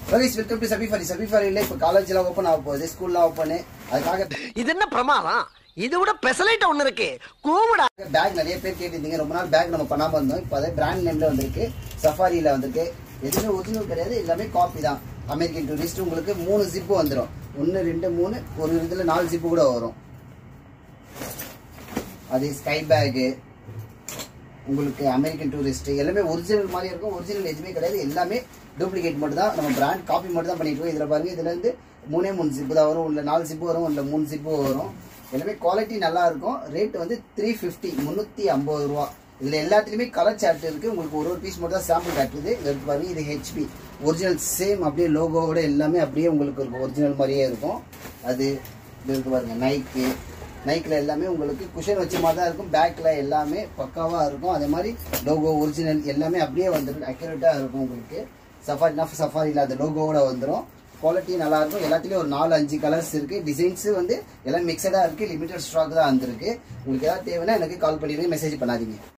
Ravi's welcome to Safari சபிஃபாரியில் இப்போ காலேஜ்லாம் ஓப்பன் ஆக போகுது ஸ்கூல்லாம் ஓப்பனு அதுக்காக இது என்ன பிரமாதம் இது விட பெசலைட் ஒண்ணு இருக்கு கூவுடா பேக் நிறைய பேர் கேட்டிருந்தீங்க ரொம்ப நாள் பேக் நம்ம பண்ணாம இருந்தோம் இப்போ அதே பிராண்ட் நேம்ல வந்திருக்கு சஃபாரியில் வந்திருக்கு எதுவுமே ஒரிஜினல் கிடையாது எல்லாமே காப்பி தான் அமெரிக்கன் டூரிஸ்ட் உங்களுக்கு மூணு ஜிப்பு வந்துடும் ஒன்று ரெண்டு மூணு ஒரு இதில் நாலு ஜிப்பு கூட வரும் அது ஸ்கை பேகு உங்களுக்கு அமெரிக்கன் டூரிஸ்ட் எல்லாமே ஒரிஜினல் மாதிரி இருக்கும் ஒரிஜினல் எதுவுமே கிடையாது எல்லாமே டூப்ளிகேட் மட்டும் தான் நம்ம பிராண்ட் காப்பி மட்டும் தான் பண்ணிட்டு இருக்கோம் இதில் பாருங்க இதுல இருந்து மூணே மூணு ஜிப்பு தான் வரும் இல்லை நாலு ஜிப்பு வரும் இல்லை மூணு ஜிப்பு வரும் எல்லாமே குவாலிட்டி நல்லா இருக்கும் ரேட் வந்து த்ரீ ஃபிஃப்டி முந்நூற்றி ஐம்பது ரூபா இதில் எல்லாத்துலேயுமே கலர் சார்ட் இருக்குது உங்களுக்கு ஒரு ஒரு பீஸ் மட்டும் தான் சாம்பிள் காட்டுது இது இருக்கு பாருங்க இது ஹெச்பி ஒரிஜினல் சேம் அப்படியே லோகோவோட எல்லாமே அப்படியே உங்களுக்கு இருக்கும் ஒரிஜினல் மாதிரியே இருக்கும் அது இது இருக்கு பாருங்க நைக்கு நைக்கில் எல்லாமே உங்களுக்கு குஷன் வச்ச மாதிரி தான் இருக்கும் பேக்கில் எல்லாமே பக்காவாக இருக்கும் அதே மாதிரி லோகோ ஒரிஜினல் எல்லாமே அப்படியே வந்துடும் அக்யூரேட்டாக இருக்கும் உங்களுக்கு சஃபாரினா சஃபாரியில் அந்த லோகோவோட வந்துடும் குவாலிட்டி நல்லா இருக்கும் எல்லாத்துலேயும் ஒரு நாலு அஞ்சு கலர்ஸ் இருக்குது டிசைன்ஸு வந்து எல்லாம் மிக்சடாக இருக்குது லிமிடெட் ஸ்டாக் தான் வந்திருக்கு உங்களுக்கு ஏதாவது தேவைன்னா எனக்கு கால் பண்ணிடுங்க மெசேஜ் பண்ணாதீங்க